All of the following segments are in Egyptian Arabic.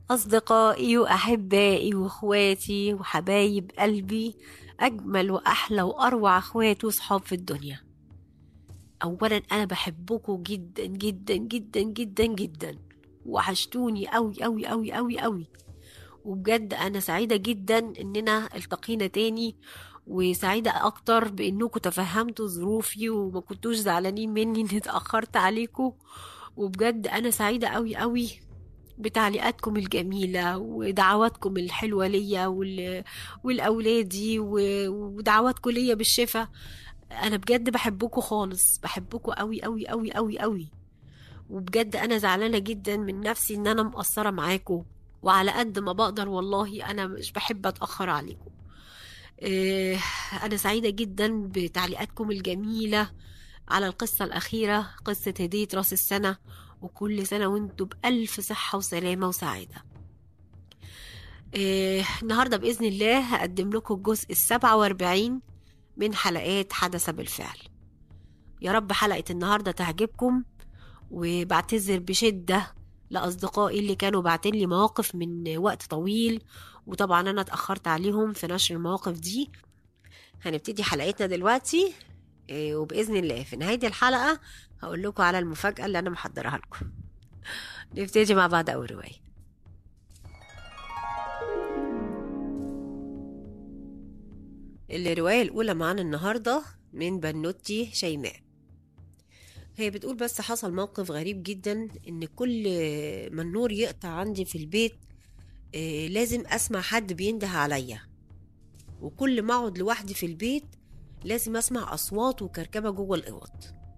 أصدقائي وأحبائي وإخواتي وحبايب قلبي أجمل وأحلى وأروع إخوات وصحاب في الدنيا أولا أنا بحبكم جدا جدا جدا جدا جدا وحشتوني أوي أوي أوي أوي أوي وبجد أنا سعيدة جدا إننا التقينا تاني وسعيدة أكتر بإنكم تفهمتوا ظروفي وما كنتوش زعلانين مني إني اتأخرت عليكم وبجد أنا سعيدة أوي أوي بتعليقاتكم الجميلة ودعواتكم الحلوة ليا وال... والأولادي و... ودعواتكم ليا بالشفا أنا بجد بحبكم خالص بحبكم أوي أوي أوي أوي أوي وبجد أنا زعلانة جدا من نفسي إن أنا مقصرة معاكم وعلى قد ما بقدر والله أنا مش بحب أتأخر عليكم إيه، أنا سعيدة جدا بتعليقاتكم الجميلة على القصة الأخيرة قصة هدية راس السنة وكل سنة وانتم بألف صحة وسلامة وسعادة إيه، النهاردة بإذن الله هقدم لكم الجزء السبعة واربعين من حلقات حدث بالفعل يا رب حلقة النهاردة تعجبكم وبعتذر بشدة لأصدقائي اللي كانوا باعتين لي مواقف من وقت طويل وطبعا أنا اتأخرت عليهم في نشر المواقف دي هنبتدي حلقتنا دلوقتي إيه، وبإذن الله في نهاية الحلقة هقول لكم على المفاجأة اللي أنا محضرها لكم نبتدي مع بعض أول رواية الرواية الأولى معانا النهاردة من بنوتي شيماء هي بتقول بس حصل موقف غريب جدا إن كل ما النور يقطع عندي في البيت آه، لازم أسمع حد بينده عليا وكل ما أقعد لوحدي في البيت لازم أسمع أصوات وكركبة جوه الأوض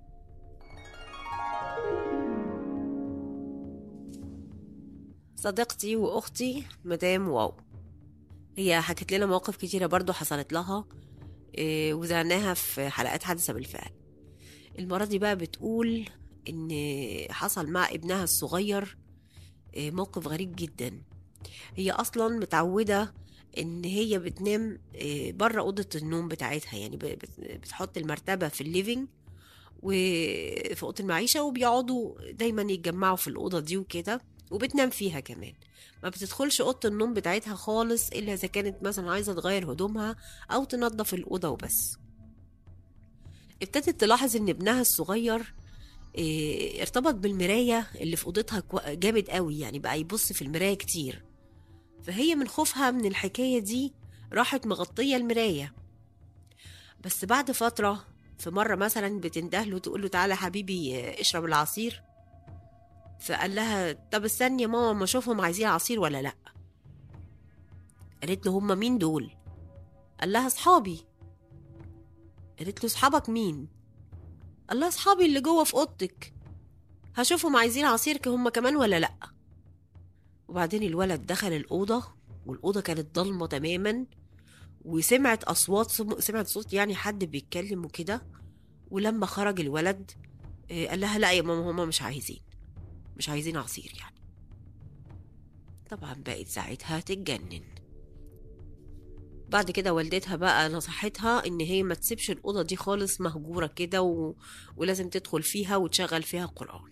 صديقتي وأختي مدام واو هي حكت لنا مواقف كتيرة برضو حصلت لها إيه، وزعناها في حلقات حادثة بالفعل المرة دي بقى بتقول إن حصل مع ابنها الصغير إيه، موقف غريب جدا هي أصلا متعودة إن هي بتنام إيه، بره أوضة النوم بتاعتها يعني ب- بت- بتحط المرتبة في الليفينج وفي أوضة المعيشة وبيقعدوا دايما يتجمعوا في الأوضة دي وكده وبتنام فيها كمان ما بتدخلش اوضه النوم بتاعتها خالص الا اذا كانت مثلا عايزه تغير هدومها او تنظف الاوضه وبس ابتدت تلاحظ ان ابنها الصغير إيه، ارتبط بالمرايه اللي في اوضتها كوا- جامد قوي يعني بقى يبص في المرايه كتير فهي من خوفها من الحكايه دي راحت مغطيه المرايه بس بعد فتره في مره مثلا بتنده له تقول له تعالى حبيبي آه، اشرب العصير فقال لها طب استني يا ماما ما اشوفهم عايزين عصير ولا لا قالت له هما مين دول قال لها اصحابي قالت له اصحابك مين قال لها اصحابي اللي جوه في اوضتك هشوفهم عايزين عصير هما كمان ولا لا وبعدين الولد دخل الاوضه والاوضه كانت ضلمه تماما وسمعت اصوات سم- سمعت صوت يعني حد بيتكلم وكده ولما خرج الولد آه، قال لها لا يا ماما هما مش عايزين مش عايزين عصير يعني طبعا بقت ساعتها تتجنن بعد كده والدتها بقى نصحتها ان هي ما تسيبش الاوضه دي خالص مهجوره كده و... ولازم تدخل فيها وتشغل فيها قران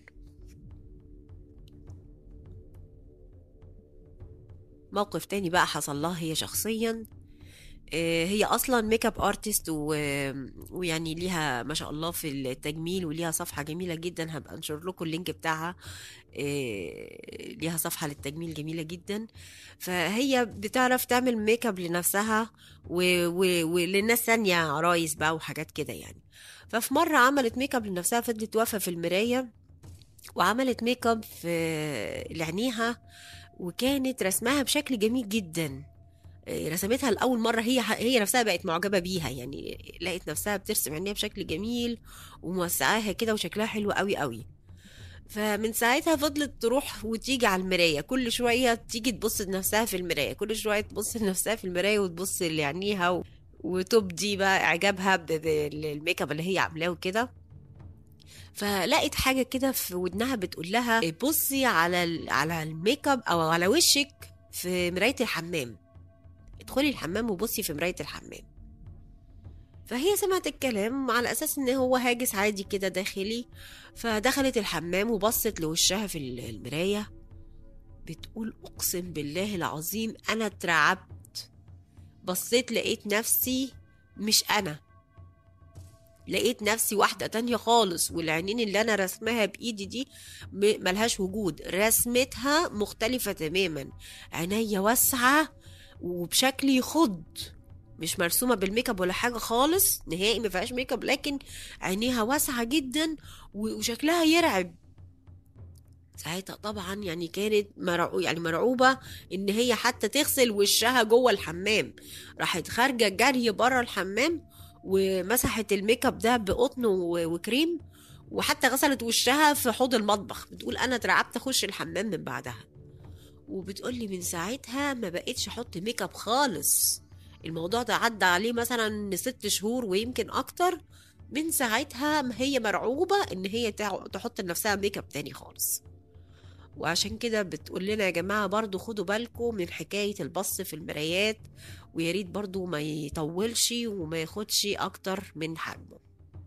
موقف تاني بقى حصل لها هي شخصيا آه، هي اصلا ميك اب ارتست و... ويعني ليها ما شاء الله في التجميل وليها صفحه جميله جدا هبقى انشر لكم اللينك بتاعها آه، ليها صفحه للتجميل جميله جدا فهي بتعرف تعمل ميك اب لنفسها و... و... وللناس تانية عرايس بقى وحاجات كده يعني ففي مرة عملت ميك اب لنفسها فضلت واقفة في المراية وعملت ميك اب في لعينيها وكانت رسمها بشكل جميل جدا إيه، رسمتها لأول مرة هي هي نفسها بقت معجبة بيها يعني لقيت نفسها بترسم عينيها بشكل جميل وموسعاها كده وشكلها حلو قوي قوي فمن ساعتها فضلت تروح وتيجي على المراية كل شوية تيجي تبص لنفسها في المراية كل شوية تبص لنفسها في المراية وتبص لعينيها و... وتبدي بقى إعجابها ب- بالميك اب اللي هي عاملاه وكده فلقت حاجة كده في ودنها بتقول لها بصي على ال... على الميك اب أو على وشك في مراية الحمام ادخلي الحمام وبصي في مراية الحمام فهي سمعت الكلام على اساس ان هو هاجس عادي كده داخلي فدخلت الحمام وبصت لوشها في المراية بتقول اقسم بالله العظيم انا اترعبت بصيت لقيت نفسي مش انا لقيت نفسي واحدة تانية خالص والعينين اللي أنا رسمها بإيدي دي م- ملهاش وجود رسمتها مختلفة تماما عينيا واسعة وبشكل يخض مش مرسومة بالميك اب ولا حاجة خالص نهائي ما فيهاش ميك اب لكن عينيها واسعة جدا و- وشكلها يرعب ساعتها طبعا يعني كانت مرعو يعني مرعوبة ان هي حتى تغسل وشها جوه الحمام راحت خارجة جري بره الحمام ومسحت الميك اب ده بقطن و- وكريم وحتى غسلت وشها في حوض المطبخ بتقول انا اترعبت اخش الحمام من بعدها وبتقول لي من ساعتها ما بقتش احط ميك اب خالص الموضوع ده عدى عليه مثلا ست شهور ويمكن اكتر من ساعتها ما هي مرعوبة ان هي تع- تحط لنفسها ميك اب تاني خالص وعشان كده بتقول لنا يا جماعة برضو خدوا بالكم من حكاية البص في المرايات ويا ريت برضو ما يطولش وما ياخدش اكتر من حجمه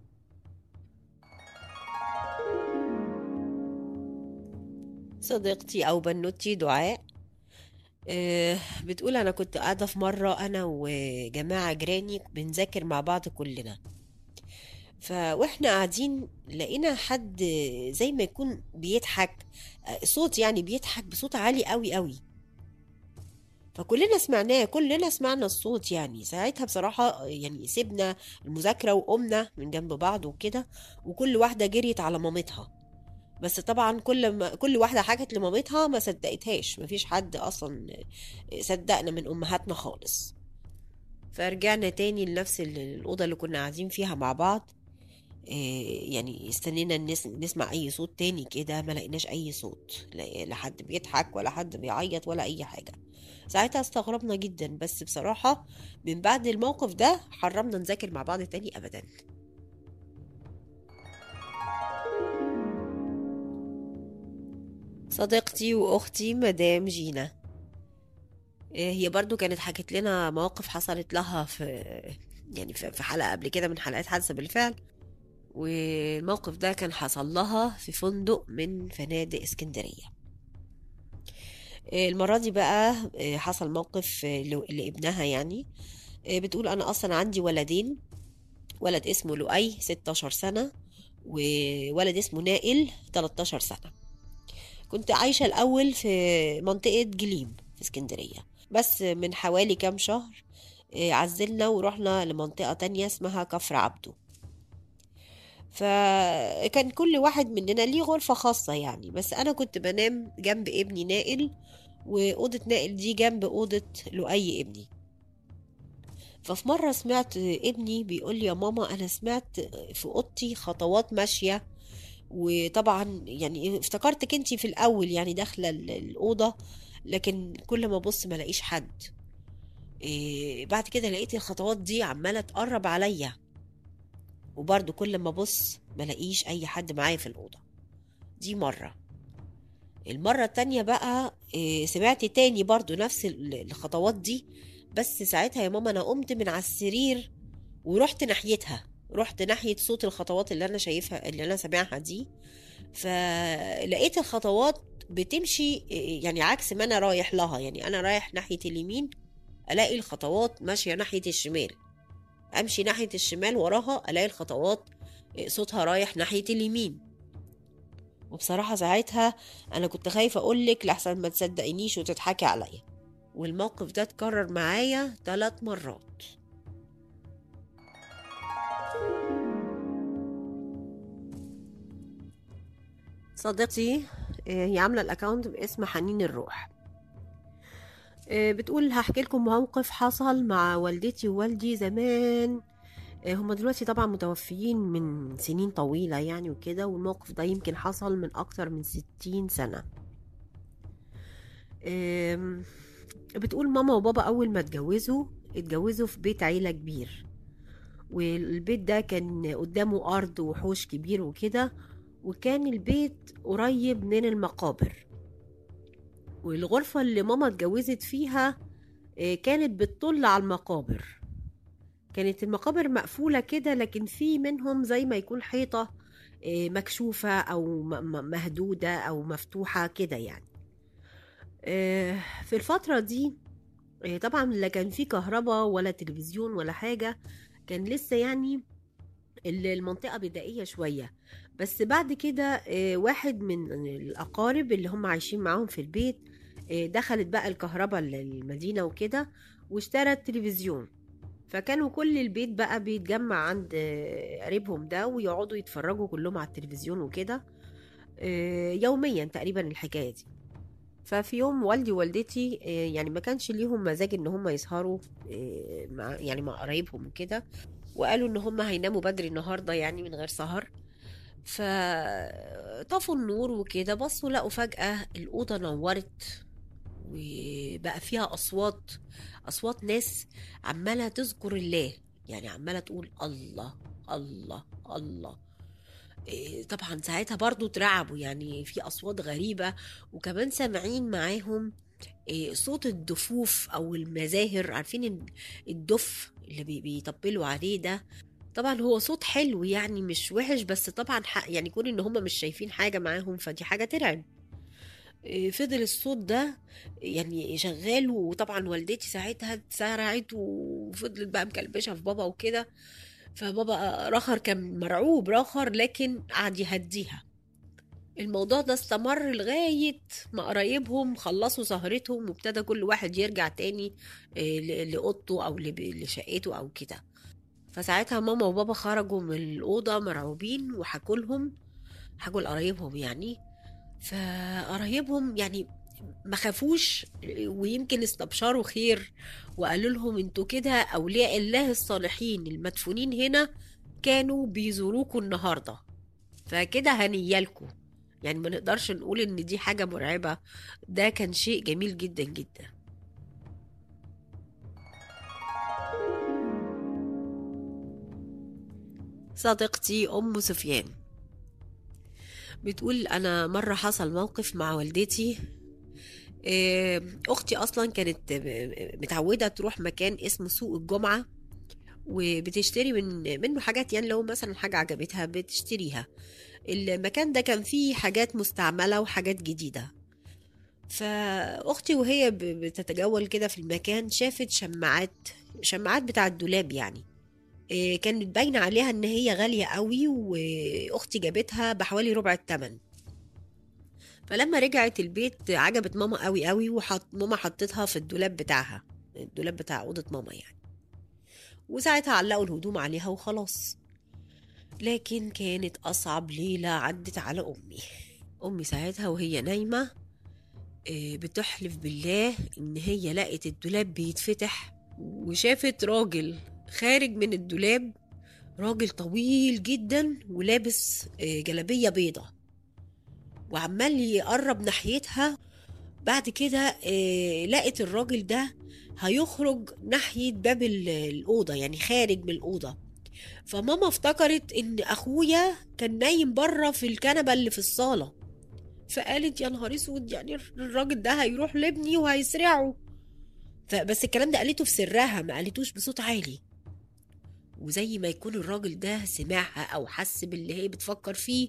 صديقتي او بنوتي دعاء آه، بتقول انا كنت قاعده في مره انا وجماعه جيراني بنذاكر مع بعض كلنا ف واحنا قاعدين لقينا حد زي ما يكون بيضحك آه، صوت يعني بيضحك بصوت عالي قوي قوي فكلنا سمعناه كلنا سمعنا الصوت يعني ساعتها بصراحة يعني سيبنا المذاكرة وقمنا من جنب بعض وكده وكل واحدة جريت على مامتها بس طبعا كل ما كل واحدة حكت لمامتها ما صدقتهاش مفيش حد أصلا صدقنا من أمهاتنا خالص فرجعنا تاني لنفس ال- الأوضة اللي كنا قاعدين فيها مع بعض إيه، يعني استنينا نس- نسمع أي صوت تاني كده ما لقيناش أي صوت لا لا حد بيضحك ولا حد بيعيط ولا أي حاجة ساعتها استغربنا جدا بس بصراحة من بعد الموقف ده حرمنا نذاكر مع بعض تاني أبدا صديقتي وأختي مدام جينا إيه، هي برضو كانت حكت لنا مواقف حصلت لها في يعني في في حلقة قبل كده من حلقات حادثة بالفعل والموقف ده كان حصل لها في فندق من فنادق اسكندرية إيه، المرة دي بقى إيه، حصل موقف إيه، ل- لابنها يعني إيه، بتقول أنا أصلا عندي ولدين ولد اسمه لؤي 16 سنة وولد اسمه نائل 13 سنة كنت عايشة الأول في منطقة جليم في اسكندرية بس من حوالي كام شهر إيه، عزلنا ورحنا لمنطقة تانية اسمها كفر عبده فكان كل واحد مننا ليه غرفة خاصة يعني بس أنا كنت بنام جنب ابني نائل وأوضة نائل دي جنب أوضة لؤي ابني ففي مرة سمعت ابني بيقول لي يا ماما أنا سمعت في أوضتي خطوات ماشية وطبعا يعني افتكرتك انتي في الأول يعني داخلة ال- الأوضة لكن كل ما أبص ما لاقيش حد إيه بعد كده لقيت الخطوات دي عمالة تقرب عليا وبرضه كل ما أبص ما لاقيش أي حد معايا في الأوضة دي مرة المرة التانية بقى إيه سمعت تاني برضه نفس ال- الخطوات دي بس ساعتها يا ماما أنا قمت من على السرير ورحت ناحيتها رحت ناحية صوت الخطوات اللي أنا شايفها اللي أنا سامعها دي فلقيت الخطوات بتمشي يعني عكس ما أنا رايح لها يعني أنا رايح ناحية اليمين ألاقي الخطوات ماشية ناحية الشمال أمشي ناحية الشمال وراها ألاقي الخطوات صوتها رايح ناحية اليمين وبصراحة ساعتها أنا كنت خايفة أقولك لحسن ما تصدقينيش وتضحكي عليا والموقف ده اتكرر معايا ثلاث مرات صديقتي آه، هي عاملة الأكاونت باسم حنين الروح آه، بتقول هحكي لكم موقف حصل مع والدتي ووالدي زمان آه، هما دلوقتي طبعا متوفيين من سنين طويلة يعني وكده والموقف ده يمكن حصل من أكتر من ستين سنة آم، بتقول ماما وبابا أول ما اتجوزوا اتجوزوا في بيت عيلة كبير والبيت ده كان قدامه أرض وحوش كبير وكده وكان البيت قريب من المقابر والغرفة اللي ماما اتجوزت فيها آه، كانت بتطل على المقابر كانت المقابر مقفولة كده لكن في منهم زي ما يكون حيطة آه، مكشوفة أو م- م- مهدودة أو مفتوحة كده يعني آه، في الفترة دي آه، طبعا لا كان في كهرباء ولا تلفزيون ولا حاجة كان لسه يعني ال- المنطقة بدائية شوية بس بعد كده آه، واحد من الأقارب اللي هم عايشين معاهم في البيت آه، دخلت بقى الكهرباء للمدينة وكده واشترى التلفزيون فكانوا كل البيت بقى بيتجمع عند آه، قريبهم ده ويقعدوا يتفرجوا كلهم على التلفزيون وكده آه، يوميا تقريبا الحكاية دي ففي يوم والدي ووالدتي آه، يعني ما كانش ليهم مزاج ان هم يسهروا آه، مع يعني مع قرايبهم وكده وقالوا ان هم هيناموا بدري النهارده يعني من غير سهر فطفوا النور وكده بصوا لقوا فجأة الأوضة نورت وبقى فيها أصوات أصوات ناس عمالة تذكر الله يعني عمالة تقول الله الله الله إيه، طبعا ساعتها برضو اترعبوا يعني في أصوات غريبة وكمان سامعين معاهم إيه، صوت الدفوف أو المزاهر عارفين ال- الدف اللي بي- بيطبلوا عليه ده طبعا هو صوت حلو يعني مش وحش بس طبعا حق يعني كون ان هم مش شايفين حاجة معاهم فدي حاجة ترعب إيه، فضل الصوت ده يعني شغال وطبعا والدتي ساعتها اتسرعت وفضلت بقى مكلبشة في بابا وكده فبابا رخر كان مرعوب رخر لكن قعد يهديها الموضوع ده استمر لغاية ما قرايبهم خلصوا سهرتهم وابتدى كل واحد يرجع تاني إيه، ل- لأوضته أو لب- لشقته أو كده فساعتها ماما وبابا خرجوا من الأوضة مرعوبين وحكوا لهم حكوا لقرايبهم يعني فقرايبهم يعني ما خافوش ويمكن استبشروا خير وقالوا لهم انتوا كده أولياء الله الصالحين المدفونين هنا كانوا بيزوروكوا النهاردة فكده هنيالكوا يعني ما نقدرش نقول ان دي حاجة مرعبة ده كان شيء جميل جدا جدا صديقتي أم سفيان بتقول أنا مرة حصل موقف مع والدتي إيه، أختي أصلا كانت متعودة تروح مكان اسمه سوق الجمعة وبتشتري من منه حاجات يعني لو مثلا حاجة عجبتها بتشتريها المكان ده كان فيه حاجات مستعملة وحاجات جديدة فأختي وهي ب- بتتجول كده في المكان شافت شماعات شماعات بتاع الدولاب يعني إيه، كانت باينة عليها إن هي غالية قوي وأختي جابتها بحوالي ربع التمن فلما رجعت البيت عجبت ماما قوي قوي وحط ماما حطتها في الدولاب بتاعها الدولاب بتاع أوضة ماما يعني وساعتها علقوا الهدوم عليها وخلاص لكن كانت أصعب ليلة عدت على أمي أمي ساعتها وهي نايمة آه، بتحلف بالله إن هي لقت الدولاب بيتفتح وشافت راجل خارج من الدولاب راجل طويل جدا ولابس آه، جلابية بيضة وعمال يقرب ناحيتها بعد كده آه، لقت الراجل ده هيخرج ناحية باب ال- الأوضة يعني خارج من الأوضة فماما افتكرت إن أخويا كان نايم بره في الكنبة اللي في الصالة فقالت يا نهار اسود يعني الراجل ده هيروح لابني وهيسرعه فبس الكلام ده قالته في سرها ما قالتوش بصوت عالي وزي ما يكون الراجل ده سمعها او حس باللي هي بتفكر فيه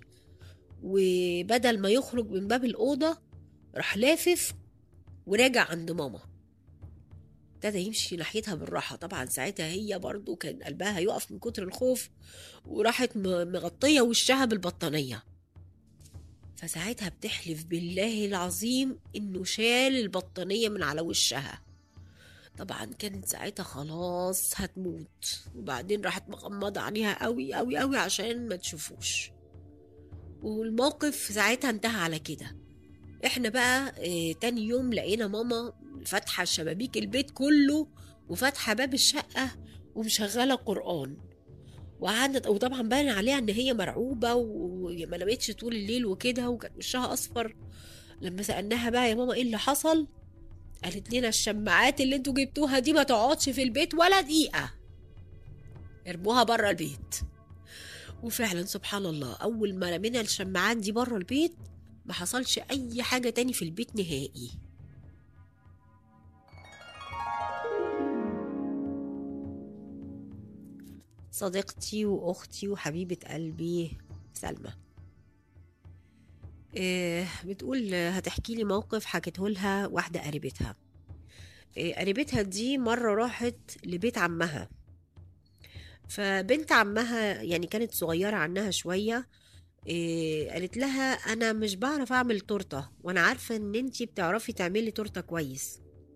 وبدل ما يخرج من باب الأوضة راح لافف وراجع عند ماما ابتدى يمشي ناحيتها بالراحة طبعا ساعتها هي برضو كان قلبها هيقف من كتر الخوف وراحت م- مغطية وشها بالبطانية فساعتها بتحلف بالله العظيم انه شال البطانية من على وشها طبعا كانت ساعتها خلاص هتموت وبعدين راحت مغمضة عينيها قوي قوي قوي عشان ما تشوفوش والموقف ساعتها انتهى على كده احنا بقى اه تاني يوم لقينا ماما فاتحة شبابيك البيت كله وفاتحة باب الشقة ومشغلة قرآن وقعدت وطبعا باين عليها ان هي مرعوبة وما نامتش طول الليل وكده وكان وشها اصفر لما سألناها بقى يا ماما ايه اللي حصل قالت لنا الشماعات اللي انتوا جبتوها دي ما تقعدش في البيت ولا دقيقة ارموها بره البيت وفعلا سبحان الله اول ما رمينا الشماعات دي بره البيت ما حصلش اي حاجة تاني في البيت نهائي صديقتي واختي وحبيبة قلبي سلمى آه، بتقول آه، هتحكي لي موقف حكته لها واحدة قريبتها آه، قريبتها دي مرة راحت لبيت عمها فبنت عمها يعني كانت صغيرة عنها شوية إيه قالت لها أنا مش بعرف أعمل تورتة وأنا عارفة إن أنتي بتعرفي تعملي تورتة كويس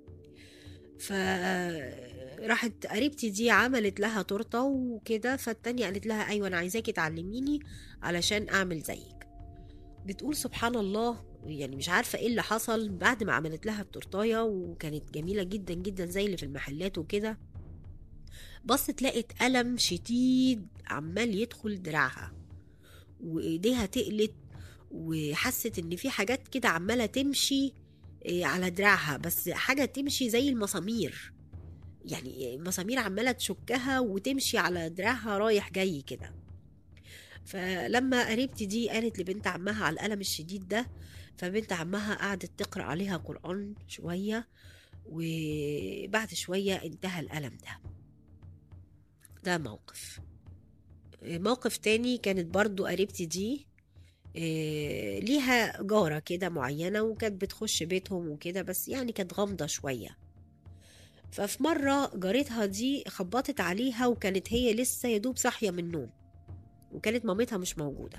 فراحت قريبتي دي عملت لها تورتة وكده فالتانية قالت لها أيوة أنا عايزاكي تعلميني علشان أعمل زيك بتقول سبحان الله يعني مش عارفة ايه اللي حصل بعد ما عملت لها التورتاية وكانت جميلة جدا جدا زي اللي في المحلات وكده بصت لقت ألم شديد عمال يدخل دراعها وإيديها تقلت وحست إن في حاجات كده عمالة تمشي إيه، على دراعها بس حاجة تمشي زي المسامير يعني مسامير عمالة تشكها وتمشي على دراعها رايح جاي كده فلما قريبتي دي قالت لبنت عمها على الألم الشديد ده فبنت عمها قعدت تقرأ عليها قرآن شوية وبعد شوية انتهى الألم ده ده موقف موقف تاني كانت برضو قريبتي دي إيه، ليها جارة كده معينة وكانت بتخش بيتهم وكده بس يعني كانت غامضة شوية ففي مرة جارتها دي خبطت عليها وكانت هي لسه يدوب صاحية من النوم وكانت مامتها مش موجودة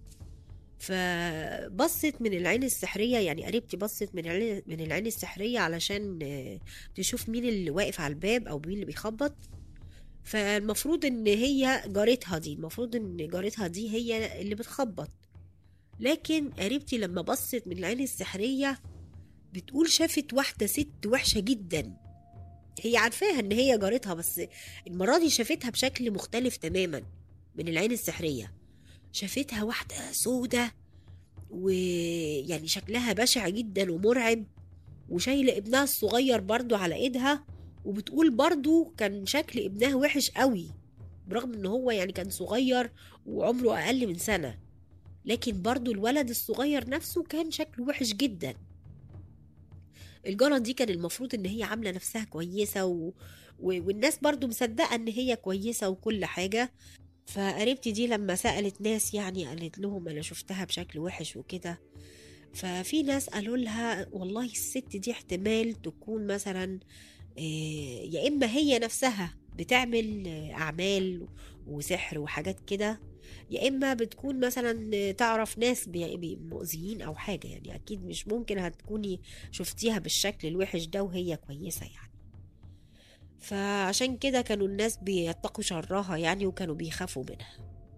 فبصت من العين السحرية يعني قريبتي بصت من العين من العين السحرية علشان آه، تشوف مين اللي واقف على الباب أو مين اللي بيخبط فالمفروض إن هي جارتها دي المفروض إن جارتها دي هي اللي بتخبط لكن قريبتي لما بصت من العين السحرية بتقول شافت واحدة ست وحشة جدا هي عارفاها إن هي جارتها بس المرة دي شافتها بشكل مختلف تماما من العين السحرية شافتها واحدة سودة ويعني شكلها بشع جدا ومرعب وشايلة ابنها الصغير برضو على ايدها وبتقول برضو كان شكل ابنها وحش قوي برغم ان هو يعني كان صغير وعمره اقل من سنة لكن برضو الولد الصغير نفسه كان شكله وحش جدا الجارة دي كان المفروض ان هي عاملة نفسها كويسة و... و... والناس برضو مصدقة ان هي كويسة وكل حاجة فقريبتي دي لما سألت ناس يعني قالت لهم أنا شفتها بشكل وحش وكده ففي ناس قالوا لها والله الست دي احتمال تكون مثلا آه، يا إما هي نفسها بتعمل آه، أعمال وسحر وحاجات كده يا إما بتكون مثلا تعرف ناس بي- بي- مؤذيين أو حاجة يعني أكيد مش ممكن هتكوني شفتيها بالشكل الوحش ده وهي كويسة يعني فعشان كده كانوا الناس بيتقوا شرها يعني وكانوا بيخافوا منها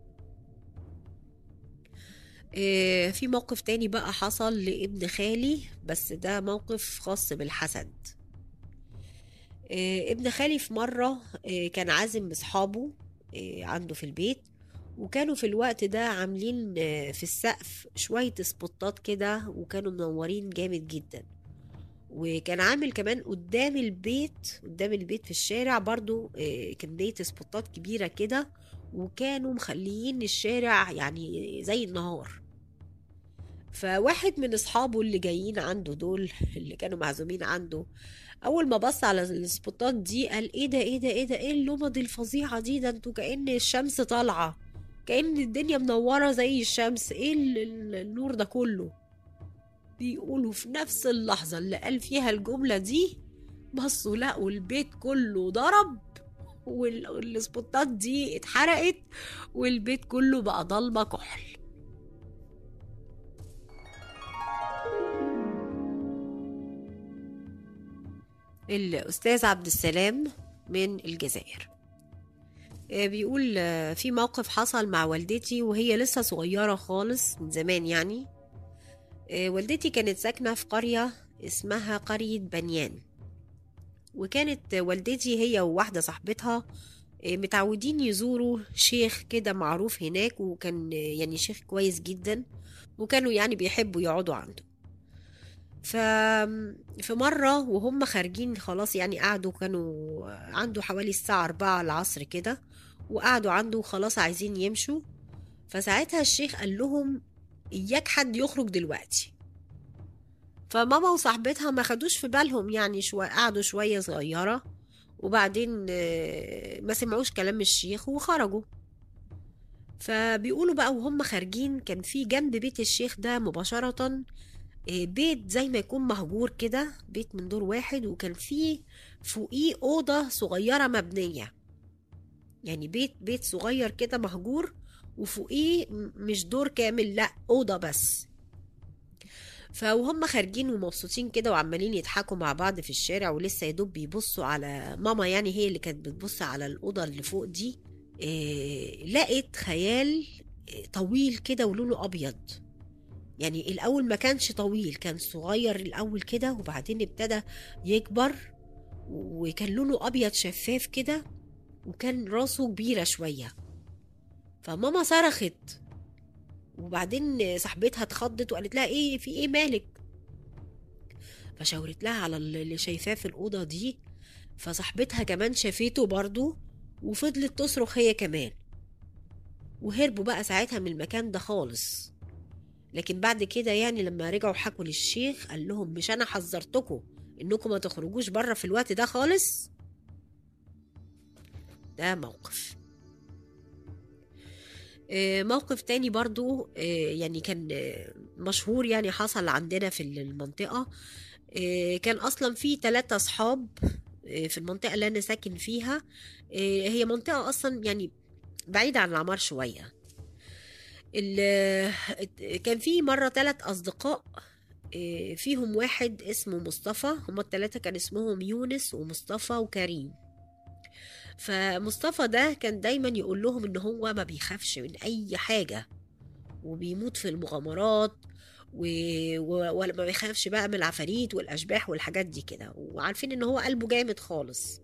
إيه، في موقف تاني بقى حصل لابن خالي بس ده موقف خاص بالحسد إيه، ابن خالي في مرة إيه، كان عازم بصحابه إيه، عنده في البيت وكانوا في الوقت ده عاملين آه، في السقف شوية سبوتات كده وكانوا منورين جامد جدا وكان عامل كمان قدام البيت قدام البيت في الشارع برضو آه، كمية سبوتات كبيرة كده وكانوا مخليين الشارع يعني زي النهار فواحد من اصحابه اللي جايين عنده دول اللي كانوا معزومين عنده اول ما بص على السبوتات دي قال ايه ده ايه ده ايه ده ايه اللمض الفظيعة دي ده انتوا كأن الشمس طالعة كأن الدنيا منورة زي الشمس ايه ال- ال- النور ده كله بيقولوا في نفس اللحظة اللي قال فيها الجملة دي بصوا لقوا البيت كله ضرب وال- والسبوتات دي اتحرقت والبيت كله بقى ضلمة كحل الأستاذ عبد السلام من الجزائر آه، بيقول آه، في موقف حصل مع والدتي وهي لسه صغيرة خالص من زمان يعني آه، والدتي كانت ساكنة في قرية اسمها قرية بنيان وكانت والدتي هي وواحدة صاحبتها آه، متعودين يزوروا شيخ كده معروف هناك وكان آه، يعني شيخ كويس جدا وكانوا يعني بيحبوا يقعدوا عنده ف في مرة وهم خارجين خلاص يعني قعدوا كانوا عنده حوالي الساعة أربعة العصر كده وقعدوا عنده خلاص عايزين يمشوا فساعتها الشيخ قال لهم إياك حد يخرج دلوقتي فماما وصاحبتها ما خدوش في بالهم يعني شوية قعدوا شوية صغيرة وبعدين آه، ما سمعوش كلام الشيخ وخرجوا فبيقولوا بقى وهم خارجين كان في جنب بيت الشيخ ده مباشرة آه، بيت زي ما يكون مهجور كده بيت من دور واحد وكان فيه فوقيه أوضة صغيرة مبنية يعني بيت بيت صغير كده مهجور وفوقيه م- مش دور كامل لا أوضة بس فوهم خارجين ومبسوطين كده وعمالين يضحكوا مع بعض في الشارع ولسه يدوب بيبصوا على ماما يعني هي اللي كانت بتبص على الأوضة اللي فوق دي إيه لقت خيال إيه، طويل كده ولونه أبيض يعني الأول ما كانش طويل كان صغير الأول كده وبعدين ابتدى يكبر وكان لونه أبيض شفاف كده وكان راسه كبيرة شوية فماما صرخت وبعدين صاحبتها اتخضت وقالت لها ايه في ايه مالك فشاورت لها على اللي شايفاه في الأوضة دي فصاحبتها كمان شافته برضو وفضلت تصرخ هي كمان وهربوا بقى ساعتها من المكان ده خالص لكن بعد كده يعني لما رجعوا حكوا للشيخ قال لهم مش انا حذرتكم انكم ما تخرجوش بره في الوقت ده خالص ده موقف آه، موقف تاني برضو آه، يعني كان آه، مشهور يعني حصل عندنا في المنطقة آه، كان أصلا في ثلاثة أصحاب آه، في المنطقة اللي أنا ساكن فيها آه، هي منطقة أصلا يعني بعيدة عن العمار شوية ال- كان في مرة ثلاث أصدقاء آه، فيهم واحد اسمه مصطفى هما التلاتة كان اسمهم يونس ومصطفى وكريم فمصطفى ده كان دايما يقول لهم ان هو ما بيخافش من اي حاجة وبيموت في المغامرات و... و... ولا ما بيخافش بقى من العفاريت والاشباح والحاجات دي كده وعارفين ان هو قلبه جامد خالص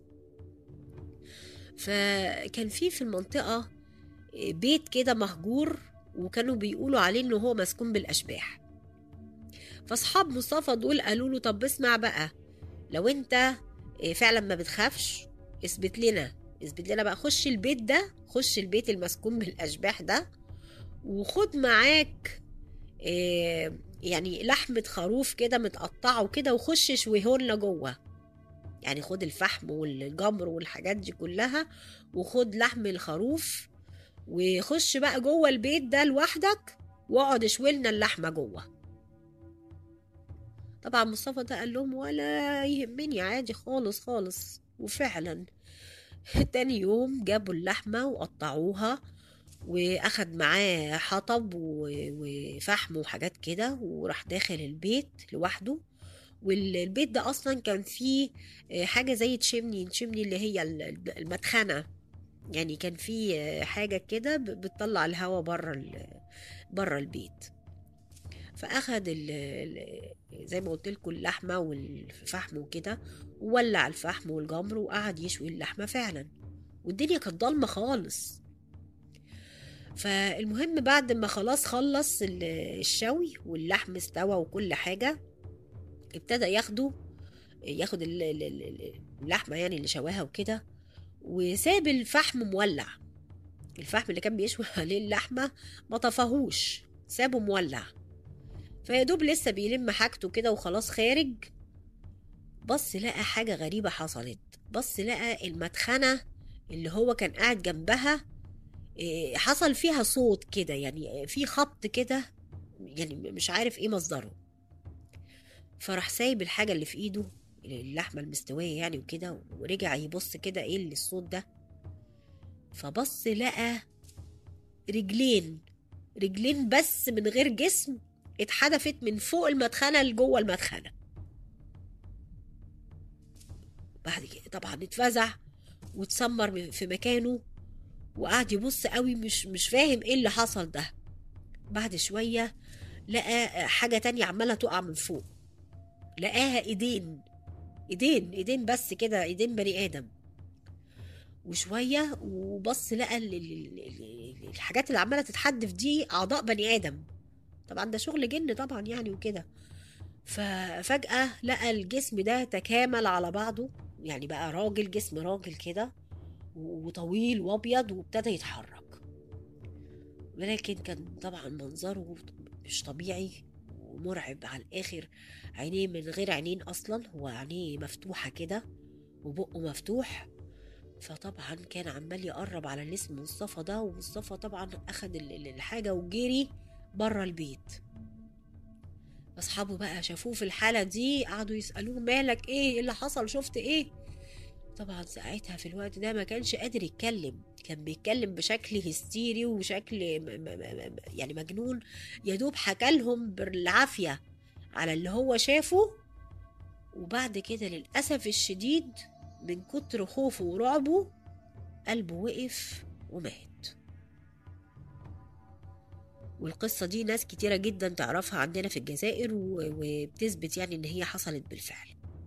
فكان في في المنطقة بيت كده مهجور وكانوا بيقولوا عليه انه هو مسكون بالاشباح فاصحاب مصطفى دول قالوا له طب اسمع بقى لو انت فعلا ما بتخافش اثبت لنا اثبت لنا بقى خش البيت ده خش البيت المسكون بالاشباح ده وخد معاك آه، يعني لحمة خروف كده متقطعة وكده وخش شويهولنا جوه يعني خد الفحم والجمر والحاجات دي كلها وخد لحم الخروف وخش بقى جوه البيت ده لوحدك واقعد اشوي لنا اللحمة جوه طبعا مصطفى ده قال لهم ولا يهمني عادي خالص خالص وفعلا تاني يوم جابوا اللحمة وقطعوها واخد معاه حطب و- وفحم وحاجات كده وراح داخل البيت لوحده والبيت ده اصلا كان فيه آه، حاجه زي تشمني تشمني اللي هي ال- المدخنه يعني كان فيه آه، حاجه كده ب- بتطلع الهواء بره بره البيت فاخد ال- ال- زي ما قلت لكم اللحمه والفحم وكده وولع الفحم والجمر وقعد يشوي اللحمه فعلا والدنيا كانت ضلمه خالص فالمهم بعد ما خلاص خلص ال- الشوي واللحم استوى وكل حاجة ابتدى ياخده ياخد ال- ال- ال- اللحمة يعني اللي شواها وكده وساب الفحم مولع الفحم اللي كان بيشوي عليه اللحمة ما طفاهوش سابه مولع فيا دوب لسه بيلم حاجته كده وخلاص خارج بص لقى حاجة غريبة حصلت بص لقى المدخنة اللي هو كان قاعد جنبها إيه، حصل فيها صوت كده يعني في خبط كده يعني مش عارف ايه مصدره فراح سايب الحاجة اللي في ايده اللحمة المستوية يعني وكده ورجع يبص كده ايه اللي الصوت ده فبص لقى رجلين رجلين بس من غير جسم اتحدفت من فوق المدخنة لجوه المدخنة بعد كده طبعا اتفزع واتسمر في مكانه وقعد يبص قوي مش مش فاهم ايه اللي حصل ده بعد شوية لقى حاجة تانية عمالة تقع من فوق لقاها ايدين ايدين ايدين بس كده ايدين بني ادم وشوية وبص لقى ال- ال- ال- الحاجات اللي عمالة تتحدف دي أعضاء بني آدم طبعا ده شغل جن طبعا يعني وكده ففجأة لقى الجسم ده تكامل على بعضه يعني بقى راجل جسم راجل كده وطويل وابيض وابتدى يتحرك ولكن كان طبعا منظره مش طبيعي ومرعب على الاخر عينيه من غير عينين اصلا هو عينيه مفتوحه كده وبقه مفتوح فطبعا كان عمال يقرب على اللي اسمه مصطفى ده ومصطفى طبعا اخد ال- ال- الحاجة وجري بره البيت اصحابه بقى شافوه في الحالة دي قعدوا يسألوه مالك ايه إيه اللي حصل شفت ايه طبعا ساعتها في الوقت ده ما كانش قادر يتكلم كان بيتكلم بشكل هستيري وشكل م- م- م- م- يعني مجنون يا دوب حكى لهم بالعافية على اللي هو شافه وبعد كده للأسف الشديد من كتر خوفه ورعبه قلبه وقف ومات والقصة دي ناس كتيرة جدا تعرفها عندنا في الجزائر و- وبتثبت يعني إن هي حصلت بالفعل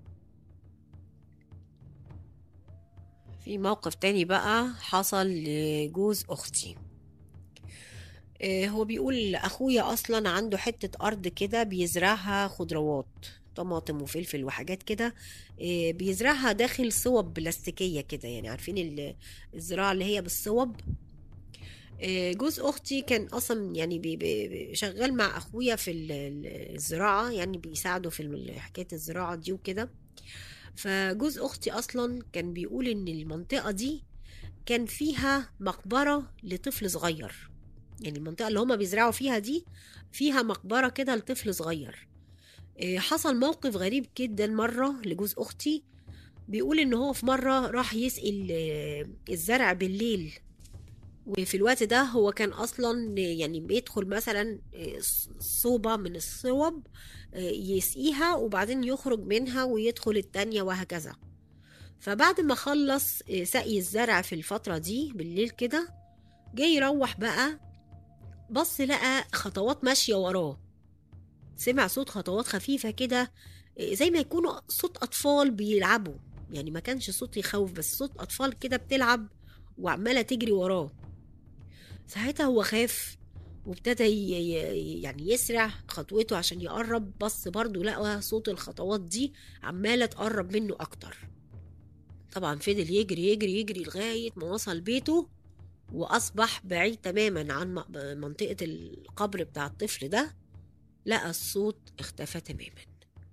في موقف تاني بقى حصل لجوز أختي آه، هو بيقول أخويا أصلا عنده حتة أرض كده بيزرعها خضروات طماطم وفلفل وحاجات كده آه، بيزرعها داخل صوب بلاستيكية كده يعني عارفين ال- الزراعة اللي هي بالصوب آه، جوز اختي كان اصلا يعني بي بي شغال مع اخويا في ال- ال- الزراعه يعني بيساعده في ال- حكايه الزراعه دي وكده فجوز اختي اصلا كان بيقول ان المنطقه دي كان فيها مقبره لطفل صغير يعني المنطقه اللي هما بيزرعوا فيها دي فيها مقبره كده لطفل صغير آه، حصل موقف غريب جدا مره لجوز اختي بيقول ان هو في مره راح يسقي ال- الزرع بالليل وفي الوقت ده هو كان اصلا يعني بيدخل مثلا صوبة من الصوب يسقيها وبعدين يخرج منها ويدخل التانية وهكذا فبعد ما خلص سقي الزرع في الفترة دي بالليل كده جاي يروح بقى بص لقى خطوات ماشية وراه سمع صوت خطوات خفيفة كده زي ما يكونوا صوت أطفال بيلعبوا يعني ما كانش صوت يخوف بس صوت أطفال كده بتلعب وعمالة تجري وراه ساعتها هو خاف وابتدى ي- ي- يعني يسرع خطوته عشان يقرب بص برضه لقى صوت الخطوات دي عمالة تقرب منه أكتر طبعا فضل يجري يجري يجري لغاية ما وصل بيته وأصبح بعيد تماما عن م- منطقة القبر بتاع الطفل ده لقى الصوت اختفى تماما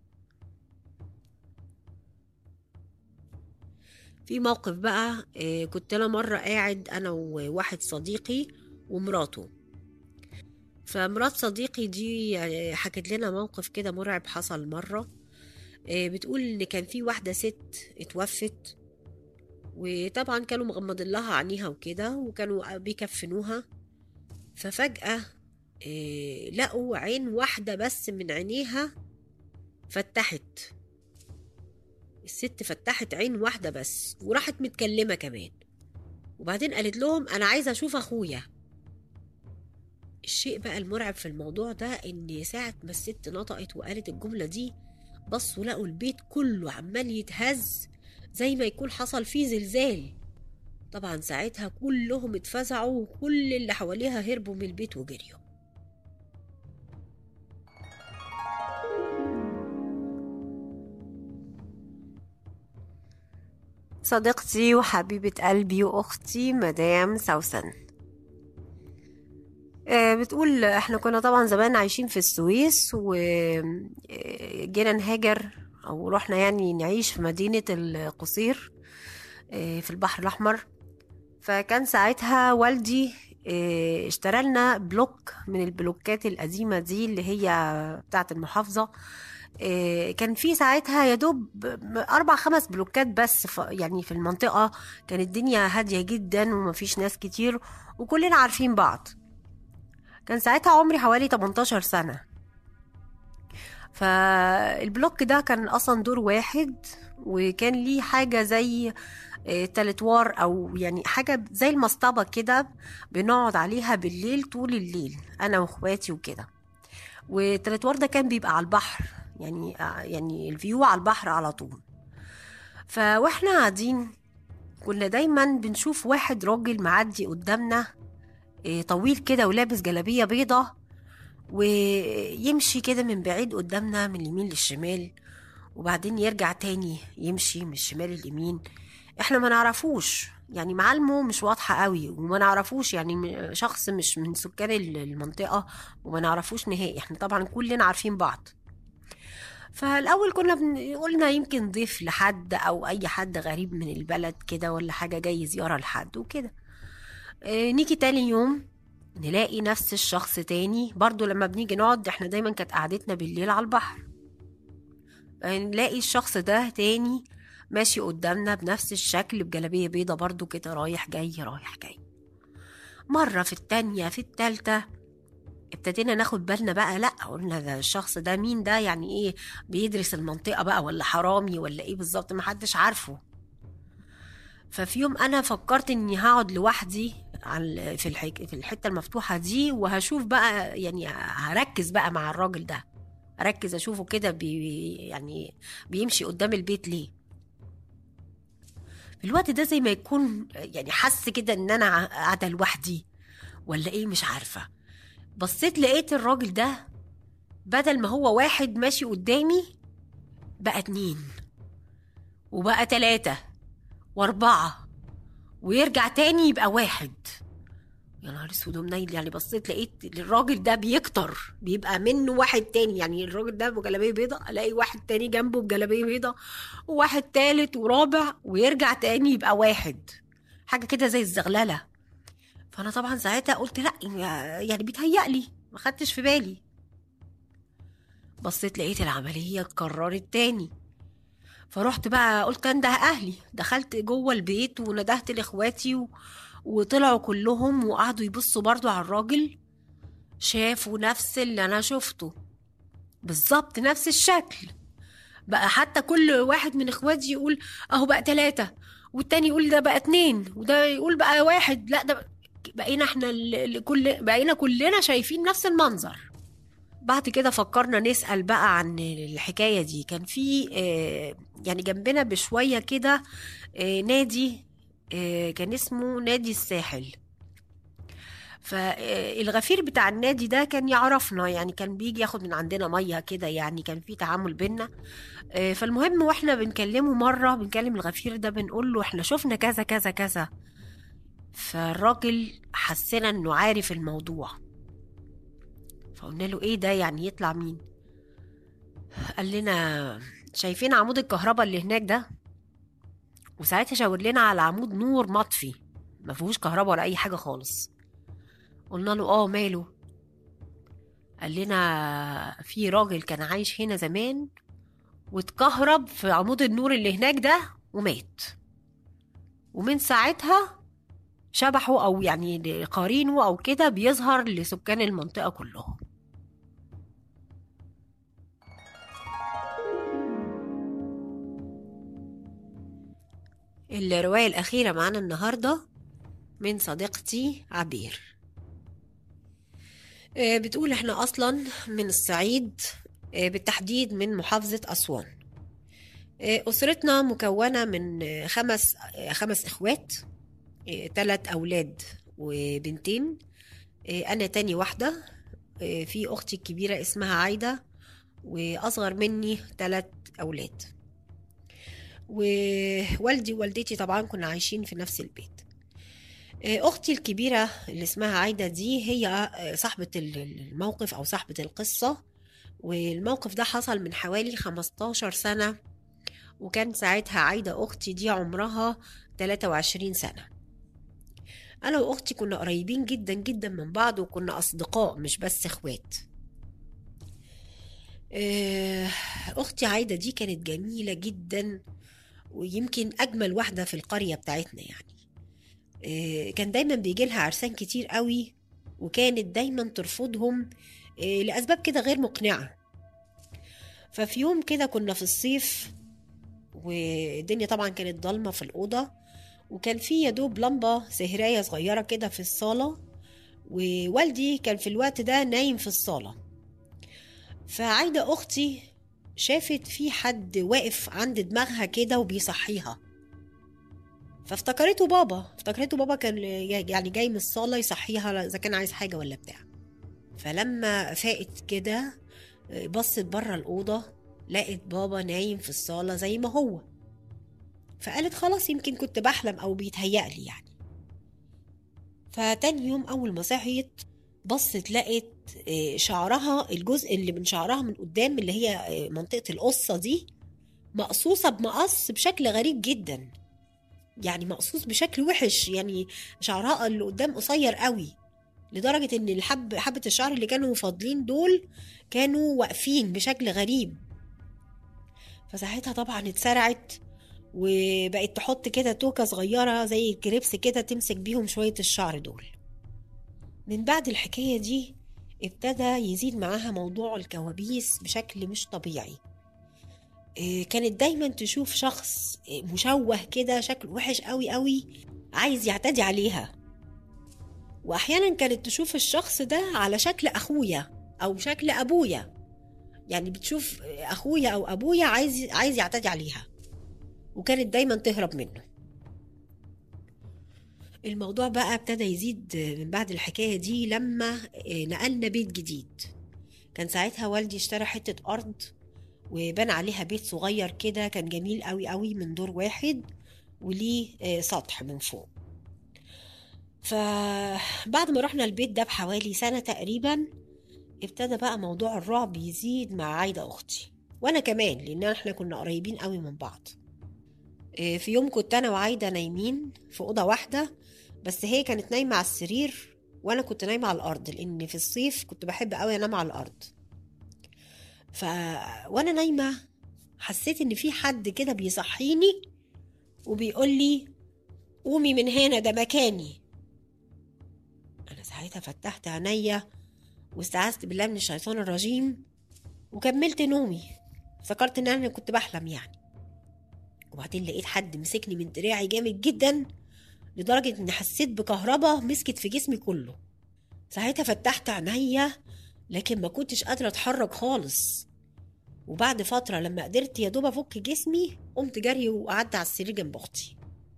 في موقف بقى آه، كنت انا مره قاعد انا وواحد صديقي ومراته فمرات صديقي دي آه، حكت لنا موقف كده مرعب حصل مره آه، بتقول ان كان في واحده ست اتوفت وطبعا كانوا مغمضين لها عينيها وكده وكانوا بيكفنوها ففجأة آه، لقوا عين واحدة بس من عينيها فتحت الست فتحت عين واحدة بس وراحت متكلمة كمان وبعدين قالت لهم أنا عايزة أشوف أخويا الشيء بقى المرعب في الموضوع ده إن ساعة ما الست نطقت وقالت الجملة دي بصوا لقوا البيت كله عمال يتهز زي ما يكون حصل فيه زلزال طبعا ساعتها كلهم اتفزعوا وكل اللي حواليها هربوا من البيت وجريوا صديقتي وحبيبة قلبي وأختي مدام سوسن آه، بتقول احنا كنا طبعا زمان عايشين في السويس وجينا نهاجر او رحنا يعني نعيش في مدينة القصير آه، في البحر الأحمر فكان ساعتها والدي آه، اشترى لنا بلوك من البلوكات القديمة دي اللي هي بتاعة المحافظة آه، كان في ساعتها يا دوب أربع خمس بلوكات بس ف- يعني في المنطقة كانت الدنيا هادية جدا ومفيش ناس كتير وكلنا عارفين بعض كان ساعتها عمري حوالي 18 سنة فالبلوك ده كان أصلا دور واحد وكان ليه حاجة زي آه، تلتوار أو يعني حاجة زي المصطبة كده بنقعد عليها بالليل طول الليل أنا وإخواتي وكده والتلتوار ده كان بيبقى على البحر يعني آه، يعني الفيو على البحر على طول فواحنا قاعدين كنا دايما بنشوف واحد راجل معدي قدامنا آه، طويل كده ولابس جلابية بيضة ويمشي كده من بعيد قدامنا من اليمين للشمال وبعدين يرجع تاني يمشي من الشمال لليمين احنا ما نعرفوش يعني معالمه مش واضحة قوي وما نعرفوش يعني م- شخص مش من سكان ال- المنطقة وما نعرفوش نهائي احنا طبعا كلنا عارفين بعض فالاول كنا بن- قلنا يمكن ضيف لحد او اي حد غريب من البلد كده ولا حاجه جاي زياره لحد وكده آه، نيجي تاني يوم نلاقي نفس الشخص تاني برضو لما بنيجي نقعد احنا دايما كانت قعدتنا بالليل على البحر آه، نلاقي الشخص ده تاني ماشي قدامنا بنفس الشكل بجلابية بيضة برضو كده رايح جاي رايح جاي مرة في التانية في التالتة ابتدينا ناخد بالنا بقى لا قلنا ده الشخص ده مين ده يعني ايه بيدرس المنطقة بقى ولا حرامي ولا ايه بالظبط محدش عارفه ففي يوم انا فكرت اني هقعد لوحدي على في الحك... في الحته المفتوحه دي وهشوف بقى يعني هركز بقى مع الراجل ده اركز اشوفه كده بي... يعني بيمشي قدام البيت ليه في الوقت ده زي ما يكون يعني حس كده ان انا قاعده لوحدي ولا ايه مش عارفه بصيت لقيت الراجل ده بدل ما هو واحد ماشي قدامي بقى اتنين وبقى تلاتة واربعة ويرجع تاني يبقى واحد يا نهار اسود ومنيل يعني بصيت لقيت الراجل ده بيكتر بيبقى منه واحد تاني يعني الراجل ده بجلابيه بيضة الاقي واحد تاني جنبه بجلابيه بيضة وواحد تالت ورابع ويرجع تاني يبقى واحد حاجة كده زي الزغللة فانا طبعا ساعتها قلت لا يعني بيتهيألي ما خدتش في بالي بصيت لقيت العملية اتكررت تاني فرحت بقى قلت انده اهلي دخلت جوه البيت وندهت لاخواتي و... وطلعوا كلهم وقعدوا يبصوا برضو على الراجل شافوا نفس اللي انا شفته بالظبط نفس الشكل بقى حتى كل واحد من اخواتي يقول اهو بقى ثلاثة والتاني يقول ده بقى اتنين وده يقول بقى واحد لا ده بقينا احنا ال- كل بقينا كلنا شايفين نفس المنظر بعد كده فكرنا نسأل بقى عن الحكاية دي كان في آه، يعني جنبنا بشوية كده آه، نادي آه، كان اسمه نادي الساحل فالغفير بتاع النادي ده كان يعرفنا يعني كان بيجي ياخد من عندنا ميه كده يعني كان في تعامل بينا آه، فالمهم واحنا بنكلمه مره بنكلم الغفير ده بنقول له احنا شفنا كذا كذا كذا فالراجل حسنا انه عارف الموضوع فقلنا له ايه ده يعني يطلع مين قال لنا شايفين عمود الكهرباء اللي هناك ده وساعتها شاور لنا على عمود نور مطفي ما فيهوش كهرباء ولا اي حاجه خالص قلنا له اه ماله قال لنا في راجل كان عايش هنا زمان واتكهرب في عمود النور اللي هناك ده ومات ومن ساعتها شبحه او يعني قرينه او كده بيظهر لسكان المنطقه كلهم الرواية الأخيرة معانا النهاردة من صديقتي عبير آه، بتقول احنا أصلا من الصعيد آه، بالتحديد من محافظة أسوان آه، أسرتنا مكونة من آه، خمس آه، خمس إخوات ثلاث أولاد وبنتين آه، أنا تاني واحدة آه، في أختي الكبيرة اسمها عايدة وأصغر مني ثلاث أولاد ووالدي ووالدتي طبعا كنا عايشين في نفس البيت آه، أختي الكبيرة اللي اسمها عايدة دي هي آه، صاحبة الموقف أو صاحبة القصة والموقف ده حصل من حوالي 15 سنة وكان ساعتها عايدة أختي دي عمرها 23 سنة أنا وأختي كنا قريبين جدا جدا من بعض وكنا أصدقاء مش بس إخوات آه، أختي عايدة دي كانت جميلة جدا ويمكن أجمل واحدة في القرية بتاعتنا يعني آه، كان دايما بيجي لها عرسان كتير قوي وكانت دايما ترفضهم آه، لأسباب كده غير مقنعة ففي يوم كده كنا في الصيف والدنيا طبعا كانت ضلمة في الأوضة وكان في يا دوب لمبة سهراية صغيرة كده في الصالة ووالدي كان في الوقت ده نايم في الصالة فعايدة أختي شافت في حد واقف عند دماغها كده وبيصحيها فافتكرته بابا افتكرته بابا كان يعني جاي من الصالة يصحيها إذا كان عايز حاجة ولا بتاع فلما فاقت كده بصت بره الأوضة لقت بابا نايم في الصالة زي ما هو فقالت خلاص يمكن كنت بحلم أو بيتهيألي يعني فتاني يوم أول ما صحيت بصت لقت آه، شعرها الجزء اللي من شعرها من قدام اللي هي آه، منطقة القصة دي مقصوصة بمقص بشكل غريب جدا يعني مقصوص بشكل وحش يعني شعرها اللي قدام قصير قوي لدرجة ان الحب حبة الشعر اللي كانوا فاضلين دول كانوا واقفين بشكل غريب فساعتها طبعا اتسرعت وبقت تحط كده توكة صغيرة زي الكريبس كده تمسك بيهم شوية الشعر دول من بعد الحكاية دي ابتدى يزيد معاها موضوع الكوابيس بشكل مش طبيعي إيه، كانت دايما تشوف شخص إيه، مشوه كده شكله وحش قوي قوي عايز يعتدي عليها واحيانا كانت تشوف الشخص ده على شكل اخويا او شكل ابويا يعني بتشوف اخويا او ابويا عايز عايز يعتدي عليها وكانت دايما تهرب منه الموضوع بقى ابتدى يزيد من بعد الحكاية دي لما نقلنا بيت جديد كان ساعتها والدي اشترى حتة أرض وبنى عليها بيت صغير كده كان جميل قوي قوي من دور واحد وليه آه، سطح من فوق فبعد ما رحنا البيت ده بحوالي سنة تقريبا ابتدى بقى موضوع الرعب يزيد مع عايدة أختي وأنا كمان لأن احنا كنا قريبين قوي من بعض آه، في يوم كنت أنا وعايدة نايمين في أوضة واحدة بس هي كانت نايمة على السرير وأنا كنت نايمة على الأرض لأن في الصيف كنت بحب قوي أنام على الأرض ف وانا نايمه حسيت ان في حد كده بيصحيني وبيقول لي قومي من هنا ده مكاني انا ساعتها فتحت عينيا واستعذت بالله من الشيطان الرجيم وكملت نومي افتكرت ان انا كنت بحلم يعني وبعدين لقيت حد مسكني من دراعي جامد جدا لدرجة اني حسيت بكهربا مسكت في جسمي كله ساعتها فتحت عينيا لكن ما كنتش قادرة اتحرك خالص وبعد فترة لما قدرت يا دوب افك جسمي قمت جري وقعدت على السرير جنب اختي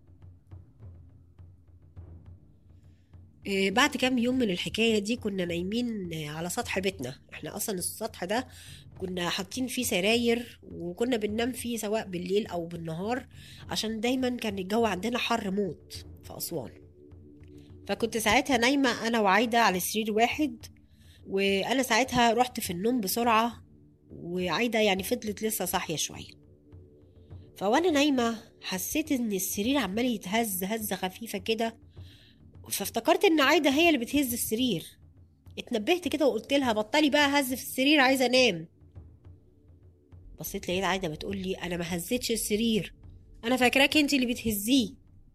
إيه، بعد كام يوم من الحكاية دي كنا نايمين على سطح بيتنا احنا اصلا السطح ده كنا حاطين فيه سراير وكنا بننام فيه سواء بالليل او بالنهار عشان دايما كان الجو عندنا حر موت في اسوان فكنت ساعتها نايمة انا وعايدة على سرير واحد وانا ساعتها رحت في النوم بسرعة وعايدة يعني فضلت لسه صاحية شوية فوانا نايمة حسيت ان السرير عمال يتهز هزة خفيفة كده فافتكرت ان عايدة هي اللي بتهز السرير اتنبهت كده وقلت لها بطلي بقى هز في السرير عايزة انام بصيت لقيت عايدة بتقول لي انا ما هزتش السرير انا فاكراك انت اللي بتهزيه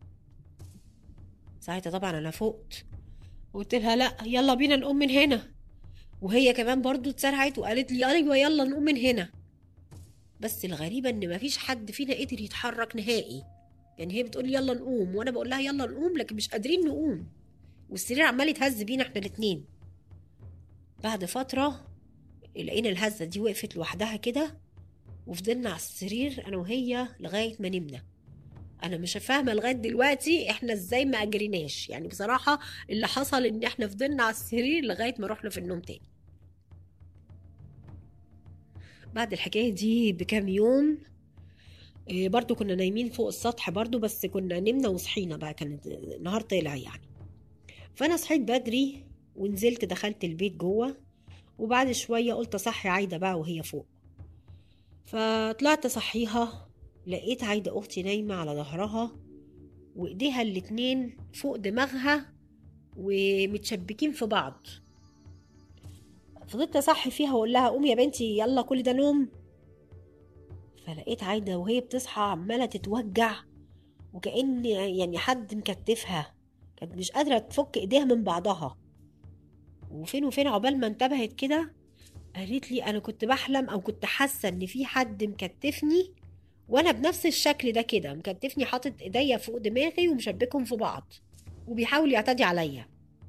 ساعتها طبعا انا فقت قلت لها لا يلا بينا نقوم من هنا وهي كمان برضو اتسرعت وقالت لي ايوه يلا نقوم من هنا بس الغريبة ان مفيش حد فينا قدر يتحرك نهائي يعني هي بتقول لي يلا نقوم وانا بقول لها يلا نقوم لكن مش قادرين نقوم والسرير عمال يتهز بينا احنا الاتنين بعد فترة لقينا الهزة دي وقفت لوحدها كده وفضلنا على السرير انا وهي لغاية ما نمنا انا مش فاهمه لغايه دلوقتي احنا ازاي ما اجريناش يعني بصراحه اللي حصل ان احنا فضلنا على السرير لغايه ما رحنا في النوم تاني بعد الحكايه دي بكام يوم إيه، برضو كنا نايمين فوق السطح برضو بس كنا نمنا وصحينا بقى كانت النهار طلع يعني فانا صحيت بدري ونزلت دخلت البيت جوه وبعد شويه قلت اصحي عايده بقى وهي فوق فطلعت اصحيها لقيت عايدة أختي نايمة على ظهرها وإيديها الاتنين فوق دماغها ومتشبكين في بعض فضلت أصحي فيها وأقول لها قومي يا بنتي يلا كل ده نوم فلقيت عايدة وهي بتصحى عمالة تتوجع وكأن يعني حد مكتفها كانت مش قادرة تفك ايديها من بعضها وفين وفين عقبال ما انتبهت كده قالت لي انا كنت بحلم او كنت حاسه ان في حد مكتفني وانا بنفس الشكل ده كده مكتفني حاطط ايديا فوق دماغي ومشبكهم في بعض وبيحاول يعتدي عليا